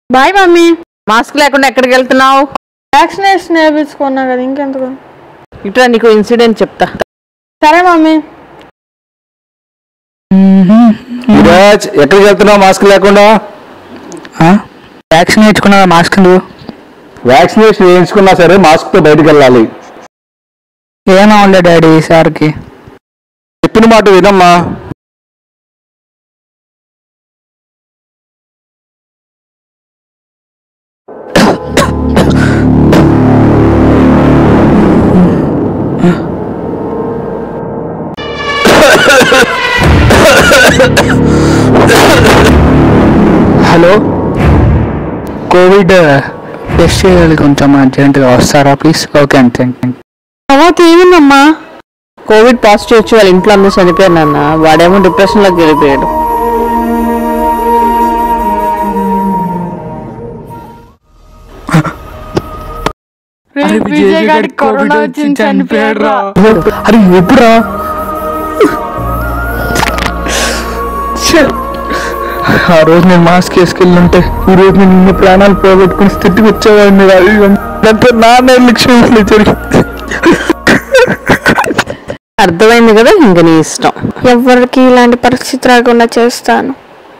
Bye mummy mask లేకుండా ఎక్కడికి వెళ్తున్నావు వ్యాక్సినేషన్ వేయించుకున్నా కదా ఇంకెందుకు ఇట్లా నీకు ఇన్సిడెంట్ చెప్తా సరే మమ్మీ యువరాజ్ ఎక్కడికి వెళ్తున్నావు మాస్క్ లేకుండా వ్యాక్సిన్ వేయించుకున్నా మాస్క్ ఎందుకు వ్యాక్సినేషన్ వేయించుకున్నా సరే మాస్క్ తో బయటకు వెళ్ళాలి ఏమైనా ఉండే డాడీ సార్కి చెప్పిన మాట వినమ్మా హలో కోవిడ్ టెస్ట్ చేయాలి కొంచెం అర్జెంటుగా వస్తారా ప్లీజ్ ఓకే అంతే తర్వాత ఏమిందమ్మా కోవిడ్ పాజిటివ్ వచ్చి వాళ్ళ ఇంట్లో అందరూ చనిపోయారు నాన్న వాడేమో డిప్రెషన్ లోకి వెళ్ళిపోయాడు విజయ్ గారికి కరోనా వచ్చింది చనిపోయాడు రా అరే ఎప్పుడురా ఛే! ఆ రోజు నేను మాస్క్ వేసుకెళ్ళుంటే ఈ రోజు నేను ఇన్ని ప్రాణాలు పోగొట్టుకుని స్థితికి వచ్చేవాడిని కాదు దాంతో నా నిర్లక్ష్యం జరిగింది అర్థమైంది కదా ఇంక నీ ఇష్టం ఎవరికి ఇలాంటి పరిస్థితి రాకుండా చేస్తాను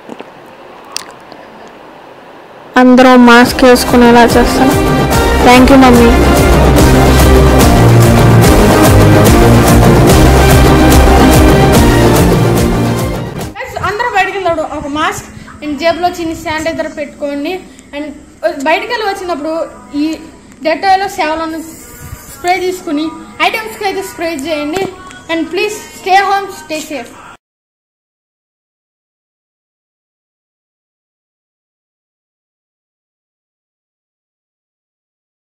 అందరూ మాస్క్ వేసుకునేలా చేస్తాను థ్యాంక్ యూ మమ్మీ Guys, అందరూ బయటికి వెళ్ళాడు ఒక మాస్క్ అండ్ జేబులో చిన్న శానిటైజర్ పెట్టుకోండి అండ్ బయటికి వెళ్ళి వచ్చినప్పుడు ఈ డెటాలో సేవలను స్ప్రే తీసుకుని ఐటమ్స్కి అయితే స్ప్రే చేయండి and please stay home stay safe